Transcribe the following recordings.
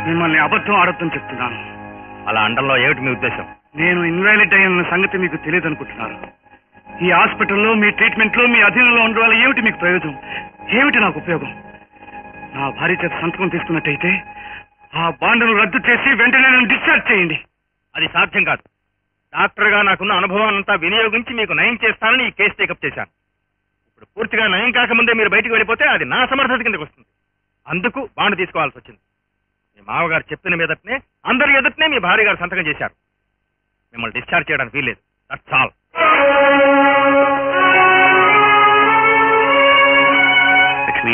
మిమ్మల్ని అబద్ధం ఆడొద్దని చెప్తున్నాను అలా అండంలో ఏమిటి మీ ఉద్దేశం నేను ఇన్వాలిడ్ అయిన సంగతి మీకు తెలియదు అనుకుంటున్నారు ఈ హాస్పిటల్లో మీ ట్రీట్మెంట్ లో మీ అధీనంలో ఉండడం వల్ల ఏమిటి మీకు ప్రయోజనం ఏమిటి నాకు ఉపయోగం నా భార్య చేత సంతకం తీసుకున్నట్టయితే ఆ బాండ్ను రద్దు చేసి వెంటనే నన్ను డిశ్చార్జ్ చేయండి అది సాధ్యం కాదు డాక్టర్ గా నాకున్న అనుభవాన్ని అంతా వినియోగించి మీకు నయం చేస్తానని ఈ కేసు టేకప్ చేశాను ఇప్పుడు పూర్తిగా నయం కాకముందే మీరు బయటికి వెళ్ళిపోతే అది నా సమర్థత కిందకి వస్తుంది అందుకు బాండ్ తీసుకోవాల్సి వచ్చింది మీ మామగారు చెప్పిన మీదటనే అందరి ఎదుటనే మీ భార్య గారు సంతకం చేశారు మిమ్మల్ని డిశ్చార్జ్ చేయడానికి వీల్లేదు దట్స్ ఆల్ లక్ష్మి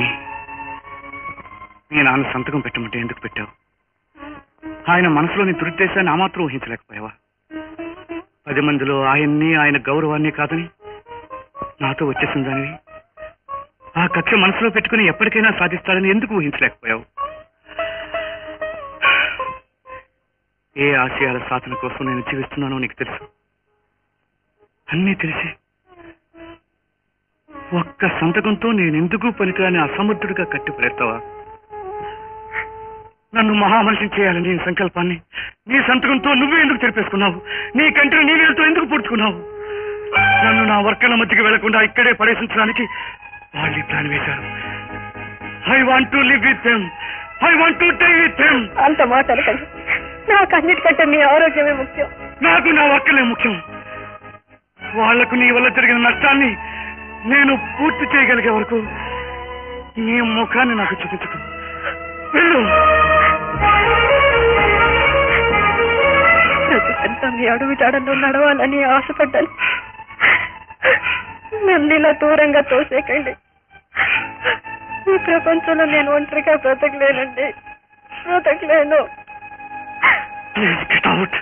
మీ నాన్న సంతకం పెట్టమంటే ఎందుకు పెట్టావు ఆయన మనసులోని దురుద్దేశాన్ని ఆ మాత్రం ఊహించలేకపోయావా పది మందిలో ఆయన్ని ఆయన గౌరవాన్ని కాదని నాతో వచ్చేసిందని ఆ కక్ష మనసులో పెట్టుకుని ఎప్పటికైనా సాధిస్తాడని ఎందుకు ఊహించలేకపోయావు ఏ ఆశయాల సాధన కోసం నేను జీవిస్తున్నానో నీకు తెలుసు అన్నీ తెలిసి ఒక్క సంతకంతో నేనెందుకు పనికిరాని అసమర్థుడిగా కట్టిపడేస్తావా నన్ను మహామనిషిని చేయాలని నీ సంకల్పాన్ని నీ సంతకంతో నువ్వే ఎందుకు తెలిపేసుకున్నావు నీ కంటిని నీ వేలతో ఎందుకు పుట్టుకున్నావు నన్ను నా వర్కల మధ్యకి వెళ్లకుండా ఇక్కడే పడేసించడానికి వాళ్ళు ఈ ప్లాన్ వేశారు I want to live with them I want to die with them అంత మాట అనకండి నాకు అన్నిటికంటే మీ ఆరోగ్యమే ముఖ్యం నాకు నా వర్కలే ముఖ్యం వాళ్లకు నీ వల్ల జరిగిన నష్టాన్ని నేను పూర్తి చేయగలిగే వరకు నీ ముఖాన్ని నాకు చూపించకు వెళ్ళు బ్రతుకంతా మీ అడుగు జాడల్లో నడవాలని ఆశపడ్డాను నన్ను ఇలా దూరంగా తోసేకండి ఈ ప్రపంచంలో నేను ఒంటరిగా బ్రతకలేనండి బ్రతకలేను please get out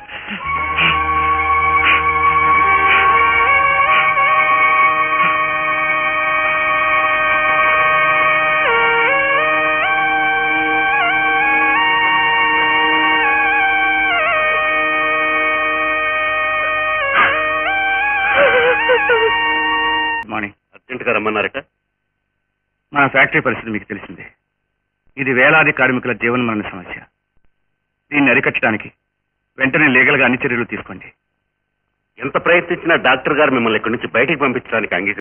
morning urgent గా రమ్మన్నారట మన ఫ్యాక్టరీ పరిస్థితి మీకు తెలిసిందే ఇది వేలాది కార్మికుల జీవన మరణ సమస్య దీన్ని అరికట్టడానికి వెంటనే లీగల్ గా అన్ని చర్యలు తీసుకోండి ఎంత ప్రయత్నించినా డాక్టర్ గారు మిమ్మల్ని ఇక్కడి నుంచి బయటికి పంపించడానికి అంగీకరించారు